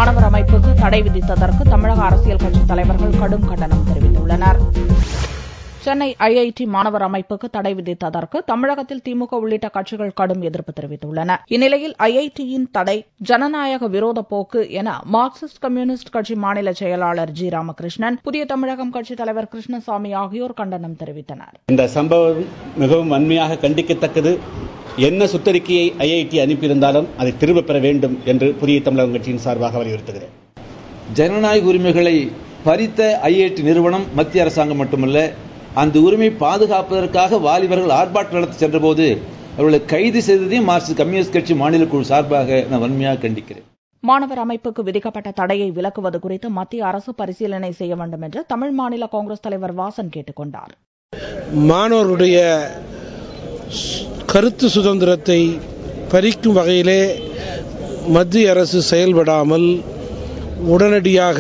மாணவர் அமைப்புக்கு தடை விதித்ததற்கு தமிழக அரசியல் கட்சித் தலைவர்கள் கடும் கண்டனம் தெரிவித்துள்ளனர் சென்னை ஐஐடி மாணவர் அமைப்புக்கு தடை விதித்ததற்கு தமிழகத்தில் திமுக உள்ளிட்ட கட்சிகள் கடும் எதிர்ப்பு தெரிவித்துள்ளன இந்நிலையில் ஐஐடியின் தடை ஜனநாயக விரோத போக்கு என மார்க்சிஸ்ட் கம்யூனிஸ்ட் கட்சி மாநில செயலாளர் ஜி ராமகிருஷ்ணன் புதிய தமிழகம் கட்சித் தலைவர் கிருஷ்ணசாமி ஆகியோர் கண்டனம் தெரிவித்தனர் இந்த சம்பவம் மிகவும் வன்மையாக கண்டிக்கத்தக்கது என்ன சுத்தறிக்கையை ஐஐடி அனுப்பியிருந்தாலும் அதை திரும்பப் பெற வேண்டும் என்று புதிய தமிழகம் கட்சியின் சார்பாக வலியுறுத்துகிறேன் ஜனநாயக உரிமைகளை பறித்த ஐஐடி நிறுவனம் மத்திய அரசாங்கம் மட்டுமல்ல அந்த உரிமை பாதுகாப்பதற்காக வாலிபர்கள் ஆர்ப்பாட்டம் நடத்தி சென்றபோது அவர்களை கைது செய்ததையும் மார்க்சிஸ்ட் கம்யூனிஸ்ட் கட்சி மாநில குழு சார்பாக நான் வன்மையாக கண்டிக்கிறேன் மாணவர் அமைப்புக்கு விதிக்கப்பட்ட தடையை விலக்குவது குறித்து மத்திய அரசு பரிசீலனை செய்ய வேண்டும் என்று தமிழ் மாநில காங்கிரஸ் தலைவர் வாசன் கேட்டுக் கொண்டார் மாணவருடைய கருத்து சுதந்திரத்தை பறிக்கும் வகையிலே மத்திய அரசு செயல்படாமல் உடனடியாக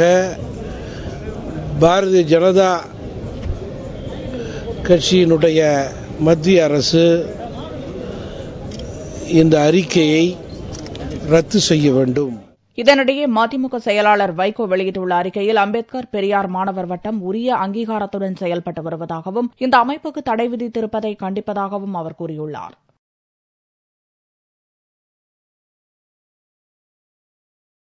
பாரதிய ஜனதா கட்சியினுடைய மத்திய அரசு இந்த அறிக்கையை ரத்து செய்ய வேண்டும் இதனிடையே மதிமுக செயலாளர் வைகோ வெளியிட்டுள்ள அறிக்கையில் அம்பேத்கர் பெரியார் மாணவர் வட்டம் உரிய அங்கீகாரத்துடன் செயல்பட்டு வருவதாகவும் இந்த அமைப்புக்கு தடை விதித்திருப்பதை கண்டிப்பதாகவும் அவர் கூறியுள்ளார்